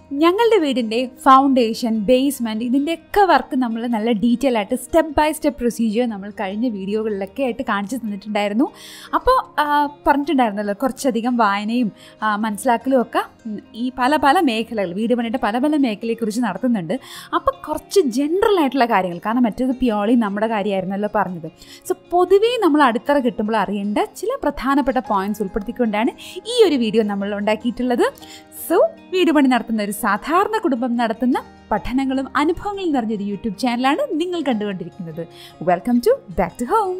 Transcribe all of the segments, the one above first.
ഞങ്ങളുടെ വീടിൻ്റെ foundation basement ഇതിൻ്റെയൊക്കെ വർക്ക് നമ്മൾ നല്ല ഡീറ്റെയിൽ ആയിട്ട് സ്റ്റെപ്പ് ബൈ സ്റ്റെപ്പ് പ്രൊസീജിയർ നമ്മൾ കഴിഞ്ഞ വീഡിയോകളിലൊക്കെ ആയിട്ട് കാണിച്ചു തന്നിട്ടുണ്ടായിരുന്നു അപ്പോൾ ആ, പറഞ്ഞിട്ടുണ്ടായിരുന്നല്ലോ കുറച്ചധികം വായനയും ആ, മനസ്സിലാക്കലും ഒക്കെ ഉം, ഈ പല പല മേഖലകൾ വീട് പണിയുടെ പല പല മേഖലയെക്കുറിച്ച് നടത്തുന്നുണ്ട് അപ്പോൾ കുറച്ച് ജനറൽ ആയിട്ടുള്ള കാര്യങ്ങൾ കാരണം മറ്റേത് പ്യോളി നമ്മുടെ കാര്യമായിരുന്നല്ലോ പറഞ്ഞത് സോ പൊതുവേ നമ്മൾ അടിത്തറ കിട്ടുമ്പോൾ അറിയേണ്ട ചില പ്രധാനപ്പെട്ട പോയിന്റ്സ് ഉൾപ്പെടുത്തിക്കൊണ്ടാണ് ഈ ഒരു വീഡിയോ നമ്മൾ ഉണ്ടാക്കിയിട്ടുള്ളത് സോ വീട് പണി നടത്തുന്ന ഒരു സാധാരണ കുടുംബം നടത്തുന്ന പഠനങ്ങളും അനുഭവങ്ങളും നിറഞ്ഞൊരു യൂട്യൂബ് ചാനലാണ് നിങ്ങൾ കണ്ടുകൊണ്ടിരിക്കുന്നത് welcome to back to home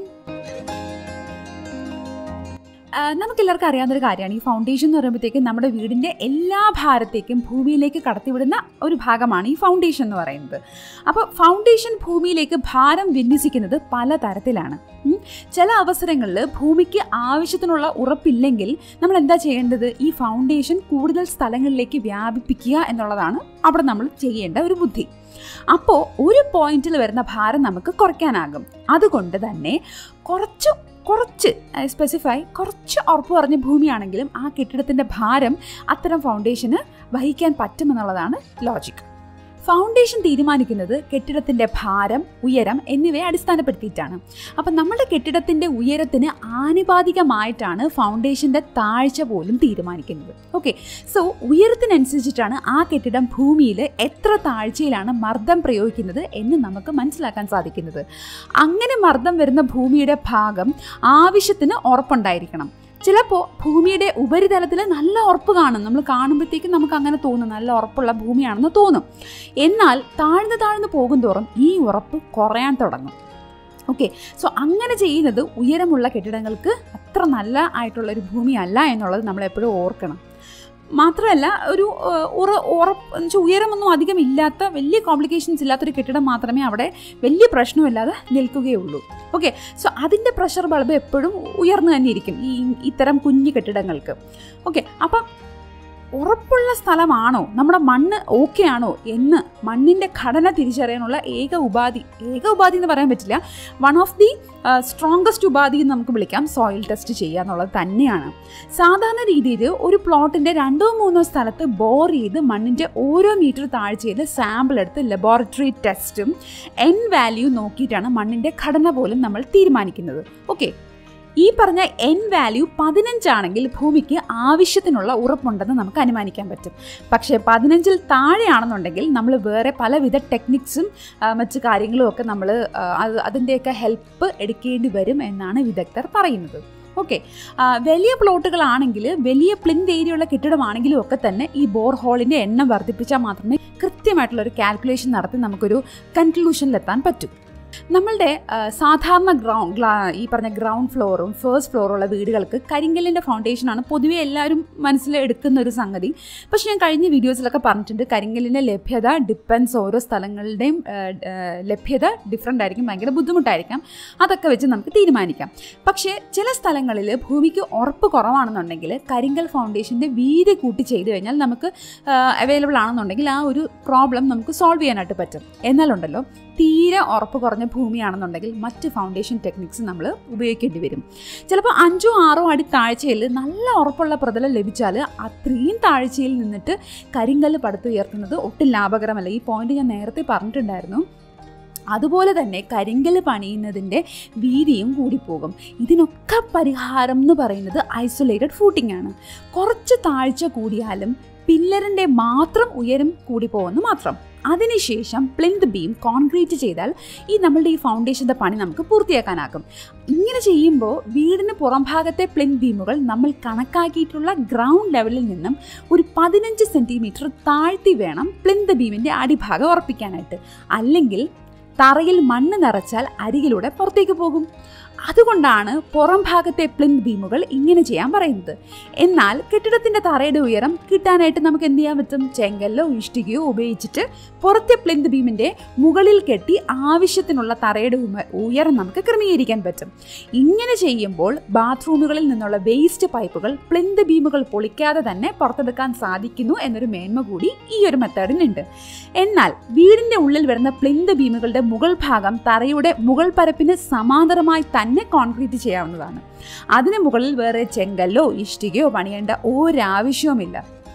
നമുക്ക് എല്ലാവർക്കും അറിയാവുന്നൊരു കാര്യമാണ് ഈ ഫൗണ്ടേഷൻ എന്ന് പറയുമ്പോഴത്തേക്കും നമ്മുടെ വീടിൻ്റെ എല്ലാ ഭാരത്തേക്കും ഭൂമിയിലേക്ക് കടത്തിവിടുന്ന ഒരു ഭാഗമാണ് ഈ ഫൗണ്ടേഷൻ എന്ന് പറയുന്നത് അപ്പോൾ ഫൗണ്ടേഷൻ ഭൂമിയിലേക്ക് ഭാരം വിന്യസിക്കുന്നത് പല തരത്തിലാണ് ഉം. ചില അവസരങ്ങളിൽ ഭൂമിക്ക് ആവശ്യത്തിനുള്ള ഉറപ്പില്ലെങ്കിൽ നമ്മൾ എന്താ ചെയ്യേണ്ടത് ഈ ഫൗണ്ടേഷൻ കൂടുതൽ സ്ഥലങ്ങളിലേക്ക് വ്യാപിപ്പിക്കുക എന്നുള്ളതാണ് അവിടെ നമ്മൾ ചെയ്യേണ്ട ഒരു ബുദ്ധി അപ്പോൾ ഒരു പോയിന്റിൽ വരുന്ന ഭാരം നമുക്ക് കുറയ്ക്കാനാകും അതുകൊണ്ട് തന്നെ കുറച്ച് കുറച്ച് സ്പെസിഫൈ കുറച്ച് ഉറപ്പ് പറഞ്ഞ ഭൂമിയാണെങ്കിലും ആ കെട്ടിടത്തിൻ്റെ ഭാരം അത്തരം ഫൗണ്ടേഷന് വഹിക്കാൻ പറ്റുമെന്നുള്ളതാണ് ലോജിക് ഫൗണ്ടേഷൻ തീരുമാനിക്കുന്നത് കെട്ടിടത്തിൻ്റെ ഭാരം ഉയരം എന്നിവയെ അടിസ്ഥാനപ്പെടുത്തിയിട്ടാണ് അപ്പം നമ്മുടെ കെട്ടിടത്തിൻ്റെ ഉയരത്തിന് ആനുപാതികമായിട്ടാണ് ഫൗണ്ടേഷൻ്റെ താഴ്ച പോലും തീരുമാനിക്കുന്നത് ഓക്കെ സോ ഉയരത്തിനനുസരിച്ചിട്ടാണ് ആ കെട്ടിടം ഭൂമിയിൽ എത്ര താഴ്ചയിലാണ് മർദ്ദം പ്രയോഗിക്കുന്നത് എന്ന് നമുക്ക് മനസ്സിലാക്കാൻ സാധിക്കുന്നത് അങ്ങനെ മർദ്ദം വരുന്ന ഭൂമിയുടെ ഭാഗം ആവശ്യത്തിന് ഉറപ്പുണ്ടായിരിക്കണം ചിലപ്പോൾ ഭൂമിയുടെ ഉപരിതലത്തിൽ നല്ല ഉറപ്പ് കാണും നമ്മൾ കാണുമ്പോഴത്തേക്കും നമുക്ക് അങ്ങനെ തോന്നും നല്ല ഉറപ്പുള്ള ഭൂമിയാണെന്ന് തോന്നും എന്നാൽ താഴ്ന്നു താഴ്ന്നു പോകും തോറും ഈ ഉറപ്പ് കുറയാൻ തുടങ്ങും ഓക്കെ സോ അങ്ങനെ ചെയ്യുന്നത് ഉയരമുള്ള കെട്ടിടങ്ങൾക്ക് അത്ര നല്ല ആയിട്ടുള്ള ഒരു ഭൂമിയല്ല എന്നുള്ളത് നമ്മൾ എപ്പോഴും ഓർക്കണം മാത്രമല്ല ഒരു ഏഹ്, ഉറ ഉറപ്പ് എന്ന് വെച്ചാൽ ഉയരമൊന്നും അധികം ഇല്ലാത്ത വലിയ കോംപ്ലിക്കേഷൻസ് ഇല്ലാത്തൊരു കെട്ടിടം മാത്രമേ അവിടെ വലിയ പ്രശ്നമില്ലാതെ നിൽക്കുകയുള്ളൂ ഓക്കെ സോ അതിൻ്റെ പ്രഷർ ബൾബ് എപ്പോഴും ഉയർന്നു തന്നെ ഇരിക്കും ഈ ഇത്തരം കുഞ്ഞു കെട്ടിടങ്ങൾക്ക് ഓക്കെ അപ്പം ഉറപ്പുള്ള സ്ഥലമാണോ നമ്മുടെ മണ്ണ് ഓക്കെ ആണോ എന്ന് മണ്ണിൻ്റെ ഘടന തിരിച്ചറിയാനുള്ള ഏക ഉപാധി ഏക ഉപാധി എന്ന് പറയാൻ പറ്റില്ല വൺ ഓഫ് ദി സ്ട്രോങ്കസ്റ്റ് ഉപാധി എന്ന് നമുക്ക് വിളിക്കാം സോയിൽ ടെസ്റ്റ് ചെയ്യുക എന്നുള്ളത് തന്നെയാണ് സാധാരണ രീതിയിൽ ഒരു പ്ലോട്ടിൻ്റെ രണ്ടോ മൂന്നോ സ്ഥലത്ത് ബോർ ചെയ്ത് മണ്ണിൻ്റെ ഓരോ മീറ്റർ താഴ്ചയിൽ സാമ്പിൾ എടുത്ത് ലബോറട്ടറി ടെസ്റ്റും എൻ വാല്യൂ നോക്കിയിട്ടാണ് മണ്ണിൻ്റെ ഘടന പോലും നമ്മൾ തീരുമാനിക്കുന്നത് ഓക്കെ ഈ പറഞ്ഞ എൻ വാല്യൂ പതിനഞ്ചാണെങ്കിൽ ഭൂമിക്ക് ആവശ്യത്തിനുള്ള ഉറപ്പുണ്ടെന്ന് നമുക്ക് അനുമാനിക്കാൻ പറ്റും പക്ഷേ പതിനഞ്ചിൽ താഴെയാണെന്നുണ്ടെങ്കിൽ നമ്മൾ വേറെ പലവിധ ടെക്നിക്സും ആ, മറ്റു കാര്യങ്ങളും ഒക്കെ നമ്മൾ ആ, അത് അതിൻ്റെയൊക്കെ ഹെൽപ്പ് എടുക്കേണ്ടി വരും എന്നാണ് വിദഗ്ധർ പറയുന്നത് ഓക്കെ വലിയ പ്ലോട്ടുകളാണെങ്കിൽ വലിയ പ്ലിന്ത് ഏരിയയുള്ള കെട്ടിടമാണെങ്കിലും ഒക്കെ തന്നെ ഈ ബോർ ഹോളിൻ്റെ എണ്ണം വർദ്ധിപ്പിച്ചാൽ മാത്രമേ കൃത്യമായിട്ടുള്ള ഒരു കാൽക്കുലേഷൻ നടത്തി നമുക്കൊരു കൺക്ലൂഷനിലെത്താൻ പറ്റൂ നമ്മളുടെ ആ, സാധാരണ ഗ്രൗണ്ട് ഗ്ലാ ഈ പറഞ്ഞ ഗ്രൗണ്ട് ഫ്ലോറും ഫേസ്റ്റ് ഫ്ലോറും ഉള്ള വീടുകൾക്ക് കരിങ്കല്ലിൻ്റെ ഫൗണ്ടേഷനാണ് പൊതുവെ എല്ലാവരും മനസ്സിൽ എടുക്കുന്ന ഒരു സംഗതി പക്ഷേ ഞാൻ കഴിഞ്ഞ വീഡിയോസിലൊക്കെ പറഞ്ഞിട്ടുണ്ട് കരിങ്കല്ലിൻ്റെ ലഭ്യത ഡിപ്പെൻസ് ഓരോ സ്ഥലങ്ങളുടെയും ആ, ആ, ലഭ്യത ഡിഫറെൻ്റ് ആയിരിക്കും ഭയങ്കര ബുദ്ധിമുട്ടായിരിക്കാം അതൊക്കെ വെച്ച് നമുക്ക് തീരുമാനിക്കാം പക്ഷേ ചില സ്ഥലങ്ങളിൽ ഭൂമിക്ക് ഉറപ്പ് കുറവാണെന്നുണ്ടെങ്കിൽ കരിങ്കൽ ഫൗണ്ടേഷൻ്റെ വീതി കൂട്ടി ചെയ്തു കഴിഞ്ഞാൽ നമുക്ക് അവൈലബിൾ ആണെന്നുണ്ടെങ്കിൽ ആ ഒരു പ്രോബ്ലം നമുക്ക് സോൾവ് ചെയ്യാനായിട്ട് പറ്റും എന്നാലുണ്ടല്ലോ തീരെ ഉറപ്പ് കുറഞ്ഞ ഭൂമിയാണെന്നുണ്ടെങ്കിൽ മറ്റ് ഫൗണ്ടേഷൻ ടെക്നിക്സ് നമ്മൾ ഉപയോഗിക്കേണ്ടി വരും ചിലപ്പോൾ അഞ്ചോ ആറോ അടി താഴ്ചയിൽ നല്ല ഉറപ്പുള്ള പ്രതലം ലഭിച്ചാൽ അത്രയും താഴ്ചയിൽ നിന്നിട്ട് കരിങ്കല്ല് പടുത്തുയർത്തുന്നത് ഒട്ടും ലാഭകരമല്ല ഈ പോയിന്റ് ഞാൻ നേരത്തെ പറഞ്ഞിട്ടുണ്ടായിരുന്നു അതുപോലെ തന്നെ കരിങ്കല്ല് പണിയുന്നതിൻ്റെ വീതിയും കൂടിപ്പോകും ഇതിനൊക്കെ പരിഹാരം എന്ന് പറയുന്നത് ഐസൊലേറ്റഡ് ഫൂട്ടിംഗ് ആണ് കുറച്ച് താഴ്ച കൂടിയാലും പില്ലറിൻ്റെ മാത്രം ഉയരം കൂടി പോകുന്നു മാത്രം അതിനുശേഷം പ്ലിന്ത് ബീം കോൺക്രീറ്റ് ചെയ്താൽ ഈ നമ്മളുടെ ഈ ഫൗണ്ടേഷൻ്റെ പണി നമുക്ക് പൂർത്തിയാക്കാനാകും ഇങ്ങനെ ചെയ്യുമ്പോൾ വീടിന് പുറം ഭാഗത്തെ പ്ലിന്ത് ബീമുകൾ നമ്മൾ കണക്കാക്കിയിട്ടുള്ള ഗ്രൗണ്ട് ലെവലിൽ നിന്നും ഒരു പതിനഞ്ച് സെൻറ്റിമീറ്റർ താഴ്ത്തി വേണം പ്ലിന്ത് ബീമിൻ്റെ അടിഭാഗം ഉറപ്പിക്കാനായിട്ട് അല്ലെങ്കിൽ തറയിൽ മണ്ണ് നിറച്ചാൽ അരികിലൂടെ പുറത്തേക്ക് പോകും അതുകൊണ്ടാണ് പുറം ഭാഗത്തെ പ്ലിന്ത് ബീമുകൾ ഇങ്ങനെ ചെയ്യാൻ പറയുന്നത് എന്നാൽ കെട്ടിടത്തിന്റെ തറയുടെ ഉയരം കിട്ടാനായിട്ട് നമുക്ക് എന്ത് ചെയ്യാൻ പറ്റും ചെങ്കല്ലോ ഇഷ്ടികയോ ഉപയോഗിച്ചിട്ട് പുറത്തെ പ്ലിന്ത് ബീമിന്റെ മുകളിൽ കെട്ടി ആവശ്യത്തിനുള്ള തറയുടെ ഉമ- ഉയരം നമുക്ക് ക്രമീകരിക്കാൻ പറ്റും ഇങ്ങനെ ചെയ്യുമ്പോൾ ബാത്റൂമുകളിൽ നിന്നുള്ള വേസ്റ്റ് പൈപ്പുകൾ പ്ലിന്ത് ബീമുകൾ പൊളിക്കാതെ തന്നെ പുറത്തെടുക്കാൻ സാധിക്കുന്നു എന്നൊരു മേന്മ കൂടി ഈ ഒരു മെത്തേഡിനുണ്ട് എന്നാൽ വീടിന്റെ ഉള്ളിൽ വരുന്ന പ്ലിന്ത് ബീമുകളുടെ മുകൾ ഭാഗം തറയുടെ മുകൾ പരപ്പിന് സമാന്തരമായി തന്നെ കോൺക്രീറ്റ് ചെയ്യാവുന്നതാണ് അതിന് മുകളിൽ വേറെ ചെങ്കല്ലോ ഇഷ്ടികയോ പണിയേണ്ട ഒരാവശ്യവുമില്ല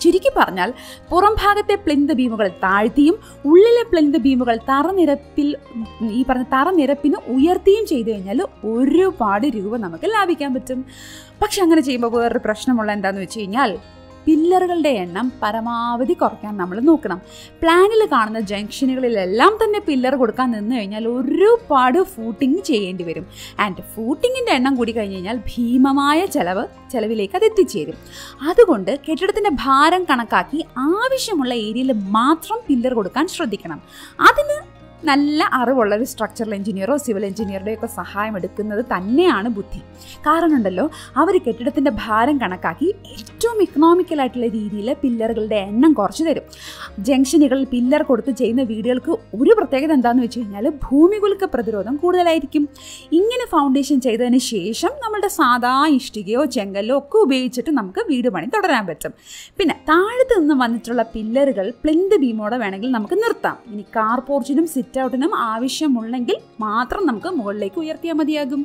ചുരുക്കി പറഞ്ഞാൽ പുറം ഭാഗത്തെ പ്ലിന്ത് ബീമുകൾ താഴ്ത്തിയും ഉള്ളിലെ പ്ലിന്ത് ബീമുകൾ തറനിരപ്പിൽ ഈ പറഞ്ഞ തറനിരപ്പിന് ഉയർത്തിയും ചെയ്തു കഴിഞ്ഞാൽ ഒരുപാട് രൂപ നമുക്ക് ലാഭിക്കാൻ പറ്റും പക്ഷെ അങ്ങനെ ചെയ്യുമ്പോൾ വേറൊരു പ്രശ്നമുള്ള എന്താണെന്ന് വെച്ച് കഴിഞ്ഞാൽ പില്ലറുകളുടെ എണ്ണം പരമാവധി കുറയ്ക്കാൻ നമ്മൾ നോക്കണം പ്ലാനിൽ കാണുന്ന ജംഗ്ഷനുകളിലെല്ലാം തന്നെ പില്ലർ കൊടുക്കാൻ നിന്ന് കഴിഞ്ഞാൽ ഒരുപാട് ഫൂട്ടിങ് ചെയ്യേണ്ടി വരും ആൻഡ് ഫൂട്ടിങ്ങിൻ്റെ എണ്ണം കൂടി കഴിഞ്ഞ് കഴിഞ്ഞാൽ ഭീമമായ ചിലവ് ചിലവിലേക്ക് അത് എത്തിച്ചേരും അതുകൊണ്ട് കെട്ടിടത്തിൻ്റെ ഭാരം കണക്കാക്കി ആവശ്യമുള്ള ഏരിയയിൽ മാത്രം പില്ലർ കൊടുക്കാൻ ശ്രദ്ധിക്കണം അതിന് നല്ല അറിവുള്ള ഒരു സ്ട്രക്ചറൽ എഞ്ചിനീയറോ സിവിൽ എഞ്ചിനീയറുടെയൊക്കെ സഹായം എടുക്കുന്നത് തന്നെയാണ് ബുദ്ധി കാരണം ഉണ്ടല്ലോ അവർ കെട്ടിടത്തിൻ്റെ ഭാരം കണക്കാക്കി ഏറ്റവും ഇക്കണോമിക്കലായിട്ടുള്ള രീതിയിൽ പില്ലറുകളുടെ എണ്ണം കുറച്ച് തരും ജംഗ്ഷനുകളിൽ പില്ലർ കൊടുത്ത് ചെയ്യുന്ന വീടുകൾക്ക് ഒരു പ്രത്യേകത എന്താണെന്ന് വെച്ച് കഴിഞ്ഞാൽ ഭൂമികുലുക്ക പ്രതിരോധം കൂടുതലായിരിക്കും ഇങ്ങനെ ഫൗണ്ടേഷൻ ചെയ്തതിന് ശേഷം നമ്മുടെ സാധാ ഇഷ്ടികയോ ചെങ്കല്ലോ ഒക്കെ ഉപയോഗിച്ചിട്ട് നമുക്ക് വീട് പണി തുടരാൻ പറ്റും പിന്നെ താഴത്ത് നിന്ന് വന്നിട്ടുള്ള പില്ലറുകൾ പ്ലിന്ത് ബീമോടെ വേണമെങ്കിൽ നമുക്ക് നിർത്താം ഇനി കാർ പോർച്ചിനും സിറ്റ് ഔട്ടിനും ആവശ്യമുണ്ടെങ്കിൽ മാത്രം നമുക്ക് മുകളിലേക്ക് ഉയർത്തിയാൽ മതിയാകും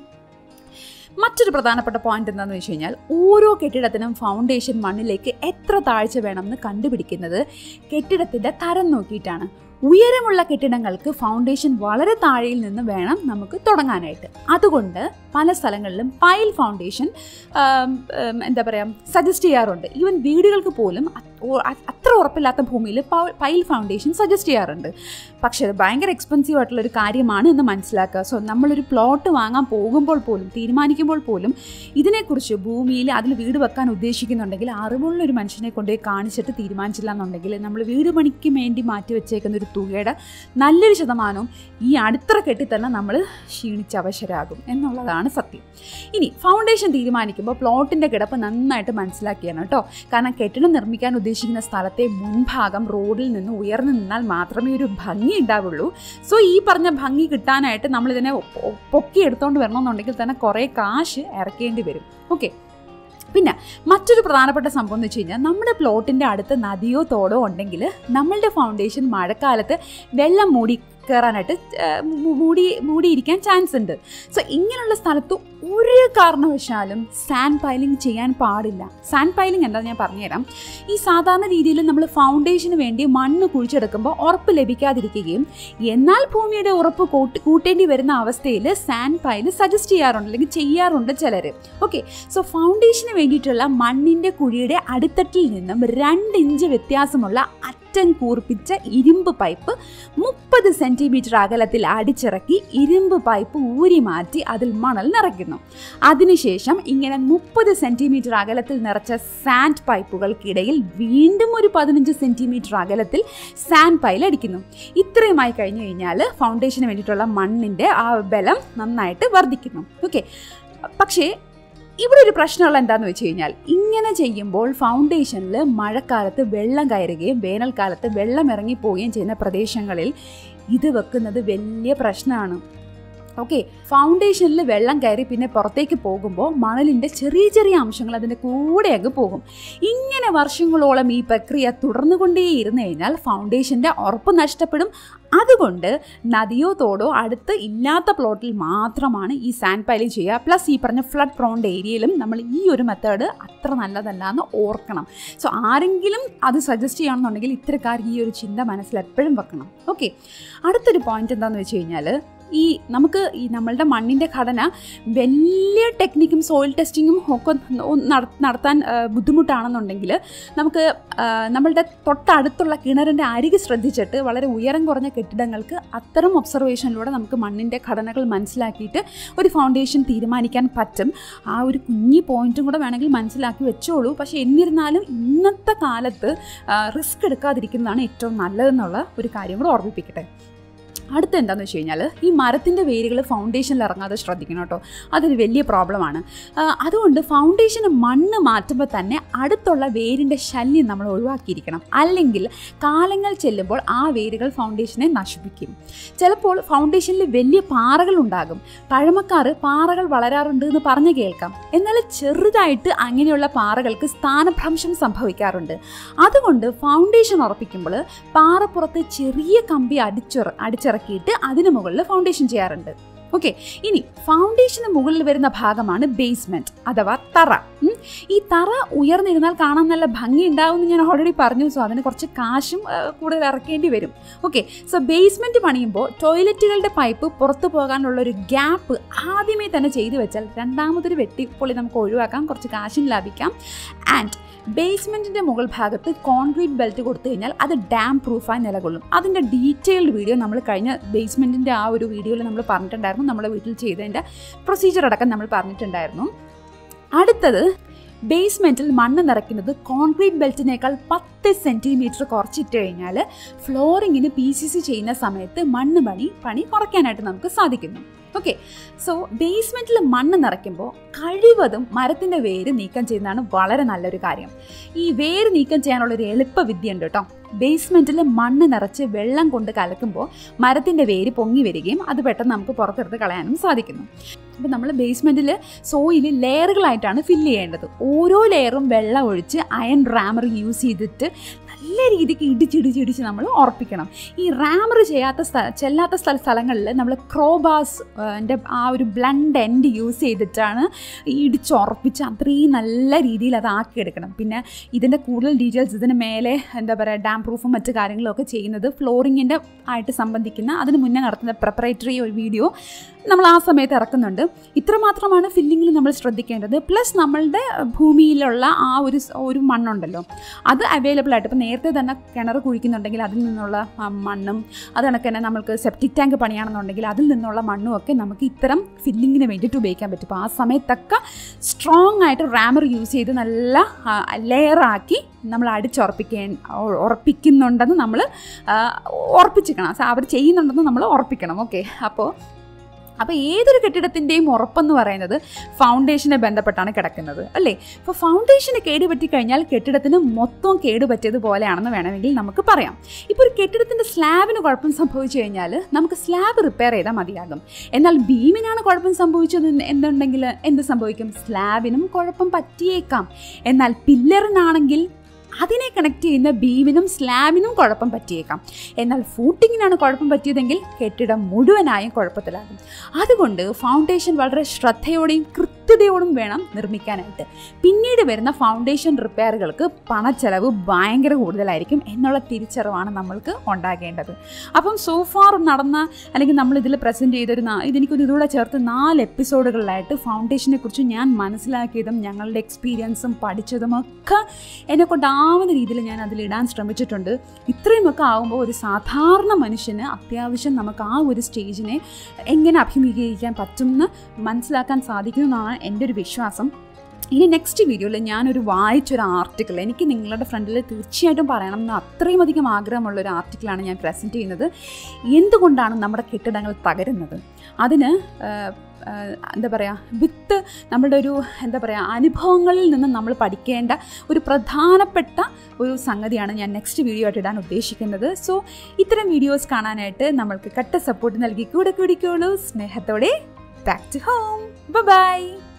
മറ്റൊരു പ്രധാനപ്പെട്ട പോയിന്റ് എന്താണെന്ന് വെച്ച് കഴിഞ്ഞാൽ ഓരോ കെട്ടിടത്തിനും ഫൗണ്ടേഷൻ മണ്ണിലേക്ക് എത്ര താഴ്ച വേണമെന്ന് കണ്ടുപിടിക്കുന്നത് കെട്ടിടത്തിൻ്റെ തരം നോക്കിയിട്ടാണ് ഉയരമുള്ള കെട്ടിടങ്ങൾക്ക് ഫൗണ്ടേഷൻ വളരെ താഴെയിൽ നിന്ന് വേണം നമുക്ക് തുടങ്ങാനായിട്ട് അതുകൊണ്ട് പല സ്ഥലങ്ങളിലും പൈൽ ഫൗണ്ടേഷൻ എന്താ പറയുക സജസ്റ്റ് ചെയ്യാറുണ്ട് ഈവൻ വീടുകൾക്ക് പോലും അത്ര ഉറപ്പില്ലാത്ത ഭൂമിയിൽ പൈൽ ഫൗണ്ടേഷൻ സജസ്റ്റ് ചെയ്യാറുണ്ട് പക്ഷേ അത് ഭയങ്കര എക്സ്പെൻസീവ് ആയിട്ടുള്ള ഒരു കാര്യമാണ് എന്ന് മനസ്സിലാക്കുക സോ നമ്മളൊരു പ്ലോട്ട് വാങ്ങാൻ പോകുമ്പോൾ പോലും തീരുമാനിക്കുമ്പോൾ പോലും ഇതിനെക്കുറിച്ച് ഭൂമിയിൽ അതിൽ വീട് വെക്കാൻ ഉദ്ദേശിക്കുന്നുണ്ടെങ്കിൽ അറിവുള്ള ഒരു മനുഷ്യനെ കൊണ്ടുപോയി കാണിച്ചിട്ട് തീരുമാനിച്ചില്ല എന്നുണ്ടെങ്കിൽ നമ്മൾ വീട് പണിക്ക് വേണ്ടി മാറ്റി വെച്ചേക്കുന്ന ഒരു തുകയുടെ നല്ലൊരു ശതമാനവും ഈ അടുത്ത കെട്ടി തന്നെ നമ്മൾ ക്ഷീണിച്ചവശരാകും എന്നുള്ളതാണ് സത്യം ഇനി ഫൗണ്ടേഷൻ തീരുമാനിക്കുമ്പോൾ പ്ലോട്ടിൻ്റെ കിടപ്പ് നന്നായിട്ട് മനസ്സിലാക്കിയാണ് കേട്ടോ കാരണം കെട്ടിടം നിർമ്മിക്കാൻ ഉദ്ദേശിക്കുന്ന സ്ഥലത്തെ മുൻഭാഗം റോഡിൽ നിന്ന് ഉയർന്നു നിന്നാൽ മാത്രമേ ഒരു ഭംഗി ഉണ്ടാവുള്ളൂ സോ ഈ പറഞ്ഞ ഭംഗി കിട്ടാനായിട്ട് നമ്മളിതിനെ പൊക്കി എടുത്തുകൊണ്ട് വരണമെന്നുണ്ടെങ്കിൽ തന്നെ കുറേ കാശ് ഇറക്കേണ്ടി വരും ഓക്കെ പിന്നെ മറ്റൊരു പ്രധാനപ്പെട്ട സംഭവം എന്ന് വെച്ച് കഴിഞ്ഞാൽ നമ്മുടെ പ്ലോട്ടിൻ്റെ അടുത്ത് നദിയോ തോടോ ഉണ്ടെങ്കിൽ നമ്മളുടെ ഫൗണ്ടേഷൻ മഴക്കാലത്ത് വെള്ളം മൂടി കയറാനായിട്ട് മൂടി മൂടിയിരിക്കാൻ ചാൻസ് ഉണ്ട് സോ ഇങ്ങനെയുള്ള സ്ഥലത്ത് ഒരു കാരണവശാലും സാൻഡ് പൈലിംഗ് ചെയ്യാൻ പാടില്ല സാൻഡ് പൈലിംഗ് എന്താണെന്ന് ഞാൻ പറഞ്ഞുതരാം ഈ സാധാരണ രീതിയിൽ നമ്മൾ ഫൗണ്ടേഷന് വേണ്ടി മണ്ണ് കുഴിച്ചെടുക്കുമ്പോൾ ഉറപ്പ് ലഭിക്കാതിരിക്കുകയും എന്നാൽ ഭൂമിയുടെ ഉറപ്പ് കൂട്ടി കൂട്ടേണ്ടി വരുന്ന അവസ്ഥയിൽ സാൻഡ് പൈല് സജസ്റ്റ് ചെയ്യാറുണ്ട് അല്ലെങ്കിൽ ചെയ്യാറുണ്ട് ചിലർ ഓക്കെ സോ ഫൗണ്ടേഷന് വേണ്ടിയിട്ടുള്ള മണ്ണിൻ്റെ കുഴിയുടെ അടിത്തട്ടിൽ നിന്നും രണ്ട് ഇഞ്ച് വ്യത്യാസമുള്ള അറ്റം കൂർപ്പിച്ച ഇരുമ്പ് പൈപ്പ് മുപ്പത് സെൻറ്റിമീറ്റർ അകലത്തിൽ അടിച്ചിറക്കി ഇരുമ്പ് പൈപ്പ് ഊരി മാറ്റി അതിൽ മണൽ നിറയ്ക്കുന്നു അതിനുശേഷം ഇങ്ങനെ മുപ്പത് സെൻറ്റിമീറ്റർ അകലത്തിൽ നിറച്ച സാൻഡ് പൈപ്പുകൾക്കിടയിൽ വീണ്ടും ഒരു പതിനഞ്ച് സെൻറ്റിമീറ്റർ അകലത്തിൽ സാൻഡ് പൈൽ അടിക്കുന്നു ഇത്രയുമായി കഴിഞ്ഞു കഴിഞ്ഞാൽ ഫൗണ്ടേഷന് വേണ്ടിയിട്ടുള്ള മണ്ണിൻ്റെ ആ ബലം നന്നായിട്ട് വർദ്ധിക്കുന്നു ഓക്കെ പക്ഷേ ഇവിടെ ഒരു പ്രശ്നമുള്ള എന്താണെന്ന് വെച്ച് കഴിഞ്ഞാൽ ഇങ്ങനെ ചെയ്യുമ്പോൾ ഫൗണ്ടേഷനിൽ മഴക്കാലത്ത് വെള്ളം കയറുകയും വേനൽക്കാലത്ത് വെള്ളം ഇറങ്ങിപ്പോവുകയും ചെയ്യുന്ന പ്രദേശങ്ങളിൽ ഇത് വെക്കുന്നത് വലിയ പ്രശ്നമാണ് ഓക്കെ ഫൗണ്ടേഷനിൽ വെള്ളം കയറി പിന്നെ പുറത്തേക്ക് പോകുമ്പോൾ മണലിൻ്റെ ചെറിയ ചെറിയ അംശങ്ങൾ അതിൻ്റെ കൂടെ അങ്ങ് പോകും ഇങ്ങനെ വർഷങ്ങളോളം ഈ പ്രക്രിയ തുടർന്നുകൊണ്ടേയിരുന്നു കഴിഞ്ഞാൽ ഫൗണ്ടേഷൻ്റെ ഉറപ്പ് നഷ്ടപ്പെടും അതുകൊണ്ട് നദിയോ തോടോ അടുത്ത് ഇല്ലാത്ത പ്ലോട്ടിൽ മാത്രമാണ് ഈ സാൻഡ് പൈലിംഗ് ചെയ്യുക പ്ലസ് ഈ പറഞ്ഞ ഫ്ലഡ് പ്രോണ്ട് ഏരിയയിലും നമ്മൾ ഈ ഒരു മെത്തേഡ് അത്ര നല്ലതല്ല എന്ന് ഓർക്കണം സോ ആരെങ്കിലും അത് സജസ്റ്റ് ചെയ്യണമെന്നുണ്ടെങ്കിൽ ഇത്തരക്കാർ ഈ ഒരു ചിന്ത മനസ്സിൽ എപ്പോഴും വെക്കണം ഓക്കെ അടുത്തൊരു പോയിന്റ് എന്താണെന്ന് വെച്ച് കഴിഞ്ഞാൽ ഈ നമുക്ക് ഈ നമ്മളുടെ മണ്ണിൻ്റെ ഘടന വലിയ ടെക്നിക്കും സോയിൽ ടെസ്റ്റിങ്ങും ഒക്കെ നടത്താൻ ബുദ്ധിമുട്ടാണെന്നുണ്ടെങ്കിൽ നമുക്ക് നമ്മളുടെ തൊട്ടടുത്തുള്ള കിണറിൻ്റെ അരികെ ശ്രദ്ധിച്ചിട്ട് വളരെ ഉയരം കുറഞ്ഞ കെട്ടിടങ്ങൾക്ക് അത്തരം ഒബ്സർവേഷനിലൂടെ നമുക്ക് മണ്ണിൻ്റെ ഘടനകൾ മനസ്സിലാക്കിയിട്ട് ഒരു ഫൗണ്ടേഷൻ തീരുമാനിക്കാൻ പറ്റും ആ ഒരു കുഞ്ഞി പോയിന്റും കൂടെ വേണമെങ്കിൽ മനസ്സിലാക്കി വെച്ചോളൂ പക്ഷേ എന്നിരുന്നാലും ഇന്നത്തെ കാലത്ത് റിസ്ക് എടുക്കാതിരിക്കുന്നതാണ് ഏറ്റവും നല്ലതെന്നുള്ള ഒരു കാര്യം കൂടെ ഓർമ്മിപ്പിക്കട്ടെ അടുത്ത എന്താണെന്ന് വെച്ച് കഴിഞ്ഞാൽ ഈ മരത്തിൻ്റെ വേരുകൾ ഫൗണ്ടേഷനിൽ ഇറങ്ങാതെ ശ്രദ്ധിക്കണം കേട്ടോ അതൊരു വലിയ പ്രോബ്ലമാണ് അതുകൊണ്ട് ഫൗണ്ടേഷന് മണ്ണ് മാറ്റുമ്പോൾ തന്നെ അടുത്തുള്ള വേരിൻ്റെ ശല്യം നമ്മൾ ഒഴിവാക്കിയിരിക്കണം അല്ലെങ്കിൽ കാലങ്ങൾ ചെല്ലുമ്പോൾ ആ വേരുകൾ ഫൗണ്ടേഷനെ നശിപ്പിക്കും ചിലപ്പോൾ ഫൗണ്ടേഷനിൽ വലിയ പാറകൾ ഉണ്ടാകും പഴമക്കാർ പാറകൾ വളരാറുണ്ട് എന്ന് പറഞ്ഞു കേൾക്കാം എന്നാൽ ചെറുതായിട്ട് അങ്ങനെയുള്ള പാറകൾക്ക് സ്ഥാനഭ്രംശം സംഭവിക്കാറുണ്ട് അതുകൊണ്ട് ഫൗണ്ടേഷൻ ഉറപ്പിക്കുമ്പോൾ പാറപ്പുറത്ത് ചെറിയ കമ്പി അടിച്ചിറ അടിച്ചിറ ഇറക്കിയിട്ട് അതിന് മുകളിൽ ഫൗണ്ടേഷൻ ചെയ്യാറുണ്ട് ഓക്കെ ഇനി ഫൗണ്ടേഷന് മുകളിൽ വരുന്ന ഭാഗമാണ് ബേസ്മെൻറ്റ് അഥവാ തറ ഉം. ഈ തറ ഉയർന്നിരുന്നാൽ കാണാൻ നല്ല ഭംഗി ഉണ്ടാവും എന്ന് ഞാൻ ഓൾറെഡി പറഞ്ഞു സോ അതിന് കുറച്ച് കാശും ആ, കൂടുതൽ ഇറക്കേണ്ടി വരും ഓക്കെ സോ ബേസ്മെൻറ്റ് പണിയുമ്പോൾ ടോയ്ലറ്റുകളുടെ പൈപ്പ് പുറത്തു പോകാനുള്ള ഒരു ഗ്യാപ്പ് ആദ്യമേ തന്നെ ചെയ്തു വെച്ചാൽ രണ്ടാമതൊരു വെട്ടിപ്പൊളി നമുക്ക് ഒഴിവാക്കാം കുറച്ച് കാശും ലാഭിക്കാം ആൻഡ് ബേസ്മെൻറ്റിൻ്റെ മുകൾ ഭാഗത്ത് കോൺക്രീറ്റ് ബെൽറ്റ് കൊടുത്തു കഴിഞ്ഞാൽ അത് ഡാം പ്രൂഫായി നിലകൊള്ളും അതിൻ്റെ ഡീറ്റെയിൽഡ് വീഡിയോ നമ്മൾ കഴിഞ്ഞ ബേസ്മെൻറ്റിൻ്റെ ആ ഒരു വീഡിയോയിൽ നമ്മൾ പറഞ്ഞിട്ടുണ്ടായിരുന്നു നമ്മുടെ വീട്ടിൽ ചെയ്തതിൻ്റെ പ്രൊസീജിയർ അടക്കം നമ്മൾ പറഞ്ഞിട്ടുണ്ടായിരുന്നു അടുത്തത് ബേസ്മെൻറ്റിൽ മണ്ണ് നിറയ്ക്കുന്നത് കോൺക്രീറ്റ് ബെൽറ്റിനേക്കാൾ പത്ത് സെൻറ്റിമീറ്റർ കുറച്ചിട്ട് കഴിഞ്ഞാൽ ഫ്ലോറിങ്ങിന് പി സി സി ചെയ്യുന്ന സമയത്ത് മണ്ണ് പണി പണി കുറയ്ക്കാനായിട്ട് നമുക്ക് സാധിക്കുന്നു ഓക്കെ സോ ബേസ്മെൻറ്റിൽ മണ്ണ് നിറയ്ക്കുമ്പോൾ കഴിവതും മരത്തിൻ്റെ വേര് നീക്കം ചെയ്യുന്നതാണ് വളരെ നല്ലൊരു കാര്യം ഈ വേര് നീക്കം ചെയ്യാനുള്ളൊരു എളുപ്പ വിദ്യ ഉണ്ട് കേട്ടോ ബേസ്മെൻറ്റിൽ മണ്ണ് നിറച്ച് വെള്ളം കൊണ്ട് കലക്കുമ്പോൾ മരത്തിൻ്റെ വേര് പൊങ്ങി വരികയും അത് പെട്ടെന്ന് നമുക്ക് പുറത്തെടുത്ത് കളയാനും സാധിക്കുന്നു അപ്പോൾ നമ്മൾ ബേസ്മെൻറ്റിൽ സോയിൽ ലെയറുകളായിട്ടാണ് ഫില്ല് ചെയ്യേണ്ടത് ഓരോ ലെയറും വെള്ളം ഒഴിച്ച് അയൺ റാമർ യൂസ് ചെയ്തിട്ട് നല്ല രീതിക്ക് ഇടിച്ചിടിച്ചിടിച്ച് നമ്മൾ ഉറപ്പിക്കണം ഈ റാമർ ചെയ്യാത്ത സ്ഥ ചെല്ലാത്ത സ്ഥല സ്ഥലങ്ങളിൽ നമ്മൾ ക്രോബാസ് എൻ്റെ ആ ഒരു ബ്ലണ്ട് എൻഡ് യൂസ് ചെയ്തിട്ടാണ് ഇടിച്ചുറപ്പിച്ച് അത്രയും നല്ല രീതിയിൽ അത് ആക്കിയെടുക്കണം പിന്നെ ഇതിൻ്റെ കൂടുതൽ ഡീറ്റെയിൽസ് ഇതിന് മേലെ എന്താ പറയുക ഡാം പ്രൂഫും മറ്റു കാര്യങ്ങളും ഒക്കെ ചെയ്യുന്നത് ഫ്ലോറിങ്ങിൻ്റെ ആയിട്ട് സംബന്ധിക്കുന്ന അതിന് മുന്നേ നടത്തുന്ന പ്രിപ്പറേറ്ററി ഒരു വീഡിയോ നമ്മൾ ആ സമയത്ത് ഇറക്കുന്നുണ്ട് ഇത്രമാത്രമാണ് ഫില്ലിങ്ങിൽ നമ്മൾ ശ്രദ്ധിക്കേണ്ടത് പ്ലസ് നമ്മളുടെ ഭൂമിയിലുള്ള ആ ഒരു സ് ഒരു മണ്ണുണ്ടല്ലോ അത് അവൈലബിൾ ആയിട്ട് ഇപ്പോൾ നേരത്തെ തന്നെ കിണർ കുഴിക്കുന്നുണ്ടെങ്കിൽ അതിൽ നിന്നുള്ള ആ, മണ്ണും അത് കണക്ക് തന്നെ നമുക്ക് സെപ്റ്റിക് ടാങ്ക് പണിയാണെന്നുണ്ടെങ്കിൽ അതിൽ നിന്നുള്ള മണ്ണും ഒക്കെ നമുക്ക് ഇത്തരം ഫില്ലിങ്ങിന് വേണ്ടിയിട്ട് ഉപയോഗിക്കാൻ പറ്റും അപ്പോൾ ആ സമയത്തൊക്കെ സ്ട്രോങ് ആയിട്ട് റാമർ യൂസ് ചെയ്ത് നല്ല ലെയറാക്കി നമ്മൾ അടിച്ചുറപ്പിക്കേ ഉ- ഉറപ്പിക്കുന്നുണ്ടെന്ന് നമ്മൾ ഉറപ്പിച്ചിക്കണം സോ അവർ ചെയ്യുന്നുണ്ടെന്ന് നമ്മൾ ഉറപ്പിക്കണം ഓക്കെ അപ്പോൾ അപ്പോൾ ഏതൊരു കെട്ടിടത്തിൻ്റെയും ഉറപ്പെന്ന് പറയുന്നത് ഫൗണ്ടേഷനെ ബന്ധപ്പെട്ടാണ് കിടക്കുന്നത് അല്ലേ അപ്പോൾ ഫൗണ്ടേഷന് കേടുപറ്റി കഴിഞ്ഞാൽ കെട്ടിടത്തിന് മൊത്തം കേടുപറ്റിയതുപോലെയാണെന്ന് വേണമെങ്കിൽ നമുക്ക് പറയാം ഇപ്പോൾ ഒരു കെട്ടിടത്തിൻ്റെ സ്ലാബിന് കുഴപ്പം സംഭവിച്ചു കഴിഞ്ഞാൽ നമുക്ക് സ്ലാബ് റിപ്പയർ ചെയ്താൽ മതിയാകും എന്നാൽ ബീമിനാണ് കുഴപ്പം സംഭവിച്ചത് എന്ന് എന്നുണ്ടെങ്കിൽ എന്ത് സംഭവിക്കും സ്ലാബിനും കുഴപ്പം പറ്റിയേക്കാം എന്നാൽ പില്ലറിനാണെങ്കിൽ അതിനെ കണക്ട് ചെയ്യുന്ന ബീമിനും സ്ലാബിനും കുഴപ്പം പറ്റിയേക്കാം എന്നാൽ ഫൂട്ടിങ്ങിനാണ് കുഴപ്പം പറ്റിയതെങ്കിൽ കെട്ടിടം മുഴുവനായും കുഴപ്പത്തിലാകും അതുകൊണ്ട് ഫൗണ്ടേഷൻ വളരെ ശ്രദ്ധയോടെയും കൃത്യതയോടും വേണം നിർമ്മിക്കാനായിട്ട് പിന്നീട് വരുന്ന ഫൗണ്ടേഷൻ റിപ്പയറുകൾക്ക് പണച്ചെലവ് ഭയങ്കര കൂടുതലായിരിക്കും എന്നുള്ള തിരിച്ചറിവാണ് നമ്മൾക്ക് ഉണ്ടാകേണ്ടത് അപ്പം സോഫാർ നടന്ന അല്ലെങ്കിൽ നമ്മൾ ഇതിൽ പ്രസൻറ്റ് ചെയ്തൊരു നാ- ഇതെനിക്കൊരു ഇതുകൂടെ ചേർത്ത് നാല് എപ്പിസോഡുകളിലായിട്ട് ഫൗണ്ടേഷനെ കുറിച്ച് ഞാൻ മനസ്സിലാക്കിയതും ഞങ്ങളുടെ എക്സ്പീരിയൻസും പഠിച്ചതും ഒക്കെ എന്നെ കൊണ്ടാവുന്ന രീതിയിൽ ഞാൻ അതിലിടാൻ ശ്രമിച്ചിട്ടുണ്ട് ഇത്രയുമൊക്കെ ആകുമ്പോൾ ഒരു സാധാരണ മനുഷ്യന് അത്യാവശ്യം നമുക്ക് ആ ഒരു സ്റ്റേജിനെ എങ്ങനെ അഭിമുഖീകരിക്കാൻ പറ്റുമെന്ന് മനസ്സിലാക്കാൻ സാധിക്കുമെന്നാണ് എൻ്റെ ഒരു വിശ്വാസം ഇനി നെക്സ്റ്റ് വീഡിയോയിൽ ഞാനൊരു വായിച്ചൊരു ആർട്ടിക്കിൾ എനിക്ക് നിങ്ങളുടെ ഫ്രണ്ടിൽ തീർച്ചയായിട്ടും പറയണം എന്ന് അത്രയും അധികം ആഗ്രഹമുള്ള ഒരു ആർട്ടിക്കിളാണ് ഞാൻ പ്രസൻറ്റ് ചെയ്യുന്നത് എന്തുകൊണ്ടാണ് നമ്മുടെ കെട്ടിടങ്ങൾ തകരുന്നത് അതിന് ആ, ആ, എന്താ പറയുക വിത്ത് നമ്മുടെ ഒരു എന്താ പറയുക അനുഭവങ്ങളിൽ നിന്ന് നമ്മൾ പഠിക്കേണ്ട ഒരു പ്രധാനപ്പെട്ട ഒരു സംഗതിയാണ് ഞാൻ നെക്സ്റ്റ് വീഡിയോ ആയിട്ട് ഇടാൻ ഉദ്ദേശിക്കുന്നത് സോ ഇത്തരം വീഡിയോസ് കാണാനായിട്ട് നമ്മൾക്ക് കട്ട സപ്പോർട്ട് നൽകി കൂടെ കൂടിക്കോളൂ സ്നേഹത്തോടെ ബാക്ക് ടു ഹോം ബൈ